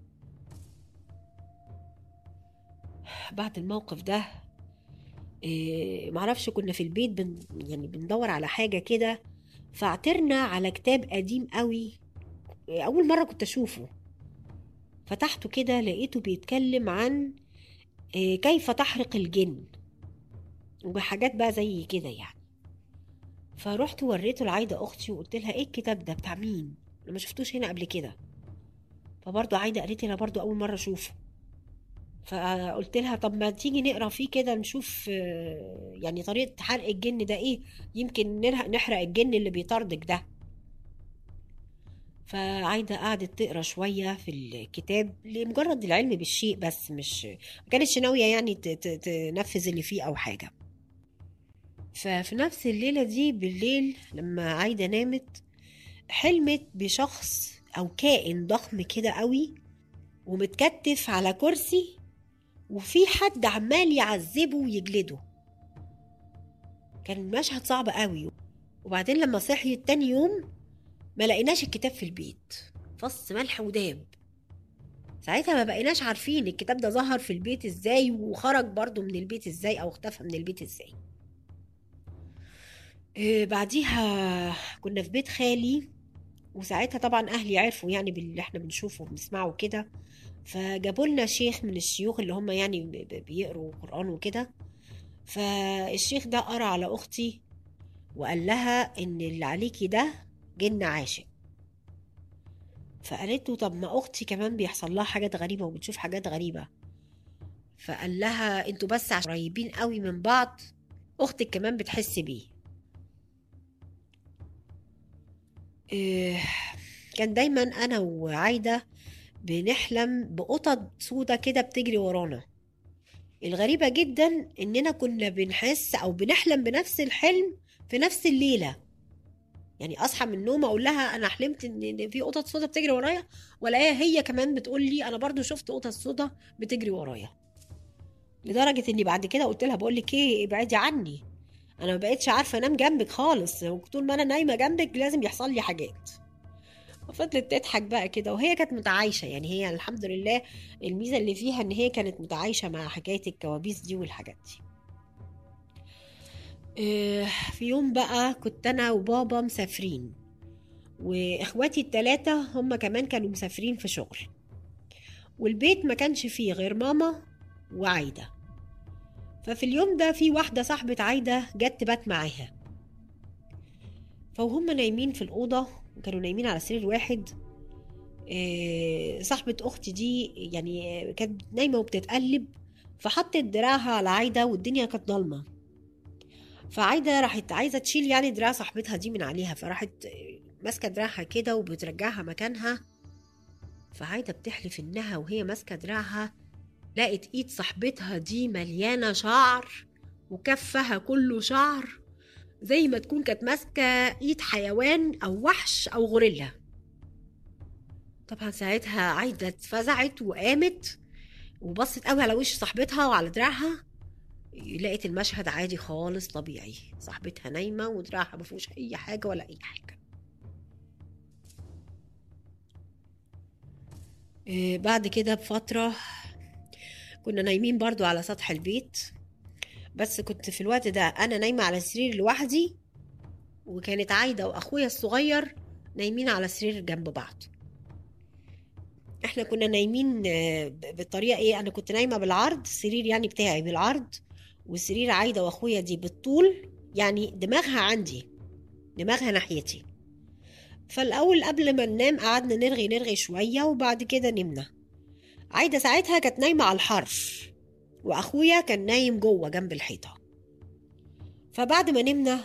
بعد الموقف ده إيه معرفش كنا في البيت بن يعني بندور على حاجة كده فاعترنا على كتاب قديم قوي أول مرة كنت أشوفه فتحته كده لقيته بيتكلم عن إيه كيف تحرق الجن وبحاجات بقى زي كده يعني فرحت وريته لعايدة أختي وقلت لها إيه الكتاب ده بتاع مين؟ أنا ما شفتوش هنا قبل كده فبرضه عايدة قالت لي أنا برضه أول مرة أشوفه فقلت لها طب ما تيجي نقرا فيه كده نشوف آه، يعني طريقة حرق الجن ده ايه يمكن نلحق- نحرق الجن اللي بيطاردك ده فعايدة قعدت تقرا شوية في الكتاب لمجرد العلم بالشيء بس مش ما كانتش ناوية يعني ت- ت- تنفذ اللي فيه أو حاجة ففي نفس الليلة دي بالليل لما عايدة نامت حلمت بشخص أو كائن ضخم كده قوي ومتكتف على كرسي وفي حد عمال يعذبه ويجلده كان المشهد صعب قوي وبعدين لما صحيت تاني يوم ما لقيناش الكتاب في البيت فص ملح وداب ساعتها ما بقيناش عارفين الكتاب ده ظهر في البيت ازاي وخرج برضو من البيت ازاي او اختفى من البيت ازاي آه، بعديها كنا في بيت خالي وساعتها طبعا اهلي عرفوا يعني باللي احنا بنشوفه وبنسمعه كده فجابوا لنا شيخ من الشيوخ اللي هم يعني ب- ب- بيقروا قرآن وكده فالشيخ ده قرا على اختي وقال لها ان اللي عليكي ده جن عاشق فقالت له طب ما اختي كمان بيحصل لها حاجات غريبه وبتشوف حاجات غريبه فقال لها انتوا بس عشان قريبين قوي من بعض اختك كمان بتحس بيه إيه، كان دايما انا وعايده بنحلم بقطط سودا كده بتجري ورانا الغريبه جدا اننا كنا بنحس او بنحلم بنفس الحلم في نفس الليله يعني اصحى من النوم اقول لها انا حلمت ان إن في قطط سودا بتجري ورايا والاقيها هي كمان بتقول لي انا برضو شفت قطط سودا بتجري ورايا لدرجه اني بعد كده قلت لها بقول لك ايه ابعدي عني انا ما بقتش عارفه انام جنبك خالص طول ما انا نايمه جنبك لازم يحصل لي حاجات فضلت تضحك بقى كده وهي كانت متعايشه يعني هي الحمد لله الميزه اللي فيها ان هي كانت متعايشه مع حكايه الكوابيس دي والحاجات دي آه، في يوم بقى كنت انا وبابا مسافرين واخواتي التلاتة هم كمان كانوا مسافرين في شغل والبيت ما كانش فيه غير ماما وعايدة ففي اليوم ده في واحدة صاحبة عايدة جت تبات معاها فوهم نايمين في الأوضة وكانوا نايمين على سرير واحد آه، صاحبة أختي دي يعني آه، كانت نايمة وبتتقلب فحطت دراعها على عايدة والدنيا كانت ضلمة فعايدة راحت عايزة تشيل يعني دراع صاحبتها دي من عليها فراحت آه، ماسكة دراعها كده وبترجعها مكانها فعايدة بتحلف إنها وهي ماسكة دراعها لقت إيد صاحبتها دي مليانة شعر وكفها كله شعر زي ما تكون كانت ماسكة إيد حيوان أو وحش أو غوريلا طبعا ساعتها عايدة اتفزعت وقامت وبصت قوي على وش صاحبتها وعلى دراعها لقيت المشهد عادي خالص طبيعي صاحبتها نايمة ودراعها ما فيهوش أي حاجة ولا أي حاجة إيه، بعد كده بفترة كنا نايمين برضو على سطح البيت بس كنت في الوقت ده أنا نايمة على سرير لوحدي وكانت عايدة وأخويا الصغير نايمين على سرير جنب بعض احنا كنا نايمين آه، ب- بالطريقة ايه انا كنت نايمة بالعرض السرير يعني بتاعي بالعرض وسرير عايدة واخويا دي بالطول يعني دماغها عندي دماغها ناحيتي فالاول قبل ما ننام قعدنا نرغي نرغي شوية وبعد كده نمنا عايدة ساعتها كانت نايمة على الحرف واخويا كان نايم جوه جنب الحيطة فبعد ما نمنا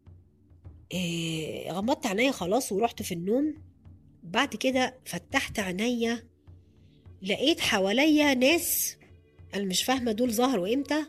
إيه غمضت عينيا خلاص ورحت في النوم بعد كده فتحت عينيا لقيت حواليا ناس انا مش فاهمه دول ظهروا امتى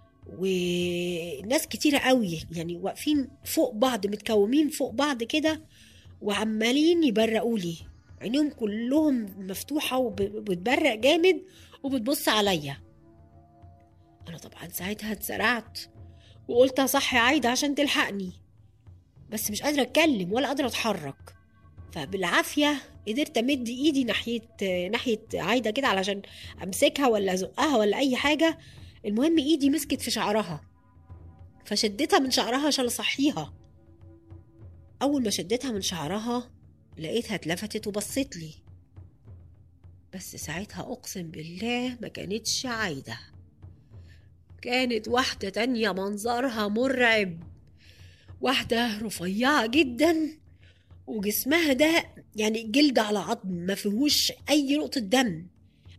وناس كتيره قوي يعني واقفين فوق بعض متكومين فوق بعض كده وعمالين يبرقوا لي عينيهم كلهم مفتوحه وبتبرق جامد وبتبص عليا انا طبعا ساعتها اتسرعت وقلت صح يا عايده عشان تلحقني بس مش قادره اتكلم ولا قادره اتحرك فبالعافيه قدرت امد ايدي ناحيه ناحيه عايده كده علشان امسكها ولا ازقها ولا اي حاجه المهم ايدي مسكت في شعرها فشدتها من شعرها عشان اصحيها اول ما شدتها من شعرها لقيتها اتلفتت وبصت لي بس ساعتها اقسم بالله ما كانتش عايده كانت واحده تانية منظرها مرعب واحده رفيعه جدا وجسمها ده يعني جلد على عظم ما فيهوش اي نقطه دم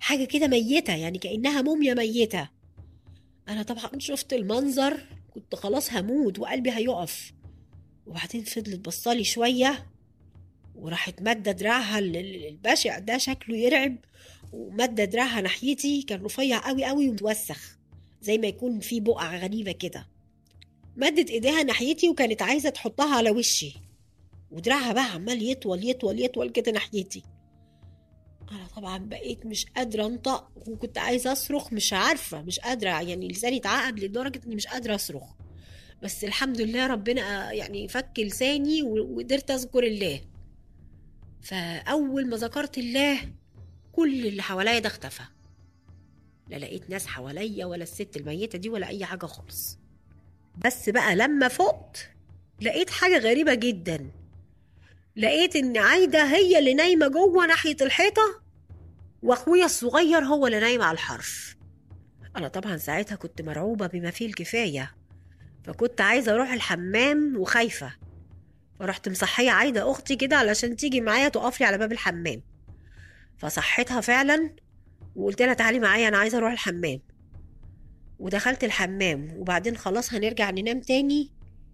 حاجة كده ميتة يعني كأنها موميا ميتة أنا طبعا شفت المنظر كنت خلاص هموت وقلبي هيقف وبعدين فضلت بصالي شوية وراحت مادة دراعها ال- ال- البشع ده شكله يرعب ومادة دراعها ناحيتي كان رفيع قوي قوي ومتوسخ زي ما يكون في بقع غريبة كده مدت ايديها ناحيتي وكانت عايزة تحطها على وشي ودراعها بقى عمال يطول يطول يطول كده ناحيتي انا طبعا بقيت مش قادرة انطق وكنت عايزة اصرخ مش عارفة مش قادرة يعني لساني اتعقد لدرجة اني مش قادرة اصرخ بس الحمد لله ربنا يعني فك لساني و- وقدرت اذكر الله فاول ما ذكرت الله كل اللي حواليا ده اختفى لا لقيت ناس حواليا ولا الست الميتة دي ولا اي حاجة خالص بس بقى لما فقت لقيت حاجة غريبة جدا لقيت ان عايدة هي اللي نايمة جوه ناحية الحيطة واخويا الصغير هو اللي نايم على الحرف انا طبعا ساعتها كنت مرعوبة بما فيه الكفاية فكنت عايزة اروح الحمام وخايفة فرحت مصحية عايدة اختي كده علشان تيجي معايا تقف لي على باب الحمام فصحيتها فعلا وقلت لها تعالي معايا انا عايزة اروح الحمام ودخلت الحمام وبعدين خلاص هنرجع ننام تاني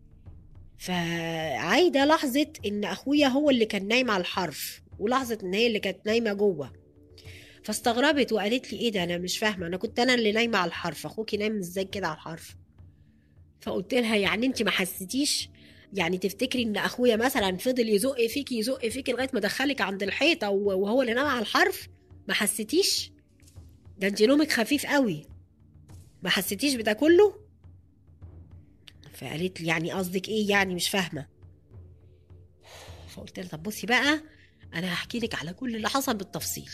فعايدة لاحظت ان اخويا هو اللي كان نايم على الحرف ولاحظت ان هي اللي كانت نايمة جوه فاستغربت وقالت لي ايه ده انا مش فاهمة انا كنت انا اللي نايمة على الحرف اخوكي نايم ازاي كده على الحرف فقلت لها يعني انت ما حسيتيش يعني تفتكري ان اخويا مثلا فضل يزق فيكي يزق فيكي لغايه ما دخلك عند الحيطه و- وهو اللي نام على الحرف ما حسيتيش ده انت نومك خفيف قوي ما حسيتيش بده كله فقالت لي يعني قصدك ايه يعني مش فاهمه فقلت لها طب بصي بقى انا هحكي لك على كل اللي حصل بالتفصيل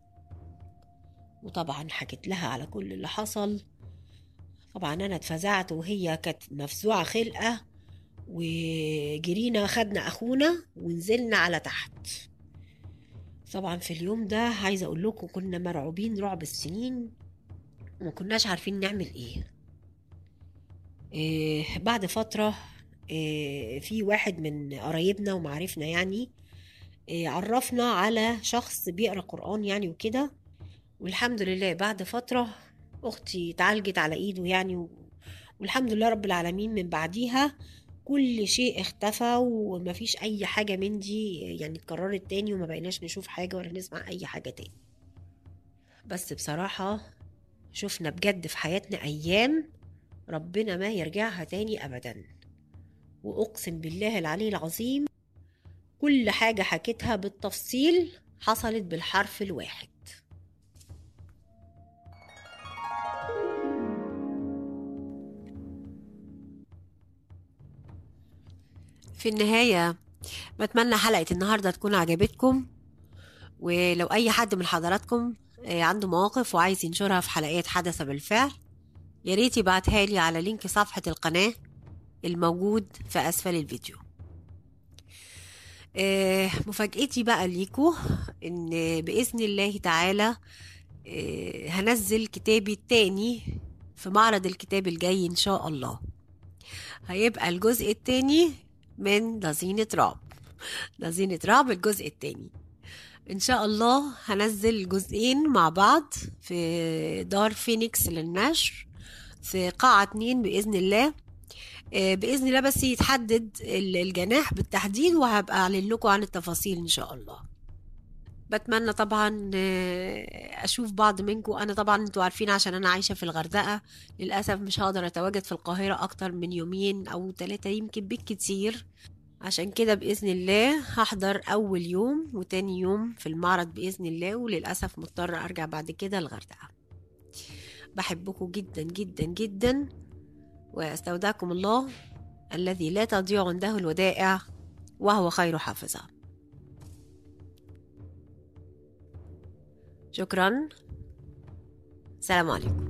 وطبعا حكيت لها على كل اللي حصل طبعا انا اتفزعت وهي كانت مفزوعه خلقه وجرينا خدنا اخونا ونزلنا على تحت طبعا في اليوم ده عايزه اقول لكم كنا مرعوبين رعب السنين وما كناش عارفين نعمل ايه, إيه بعد فتره إيه في واحد من قرايبنا ومعارفنا يعني إيه عرفنا على شخص بيقرا قران يعني وكده والحمد لله بعد فتره اختي اتعالجت على ايده يعني و... والحمد لله رب العالمين من بعديها كل شيء اختفى ومفيش اي حاجه من دي يعني اتكررت تاني وما بقيناش نشوف حاجه ولا نسمع اي حاجه تاني بس بصراحه شفنا بجد في حياتنا ايام ربنا ما يرجعها تاني ابدا واقسم بالله العلي العظيم كل حاجه حكيتها بالتفصيل حصلت بالحرف الواحد في النهاية بتمنى حلقة النهاردة تكون عجبتكم ولو أي حد من حضراتكم آه، عنده مواقف وعايز ينشرها في حلقات حدث بالفعل يا ريت يبعتها لي على لينك صفحة القناة الموجود في أسفل الفيديو آه، مفاجأتي بقى ليكو إن بإذن الله تعالى آه، هنزل كتابي التاني في معرض الكتاب الجاي إن شاء الله هيبقى الجزء التاني من لذينة رعب لذينة رعب الجزء التاني ان شاء الله هنزل جزئين مع بعض في دار فينيكس للنشر في قاعة اتنين بإذن الله آه، بإذن الله بس يتحدد ال- الجناح بالتحديد وهبقى أعلن لكم عن التفاصيل إن شاء الله بتمنى طبعا آه، أشوف بعض منكم أنا طبعا انتوا عارفين عشان أنا عايشة في الغردقة للأسف مش هقدر أتواجد في القاهرة أكتر من يومين أو ثلاثة يمكن بالكتير عشان كده بإذن الله هحضر أول يوم وتاني يوم في المعرض بإذن الله وللأسف مضطرة أرجع بعد كده الغردقة بحبكم جدا جدا جدا وأستودعكم الله الذي لا تضيع عنده الودائع وهو خير حافظة شكرا سلام عليكم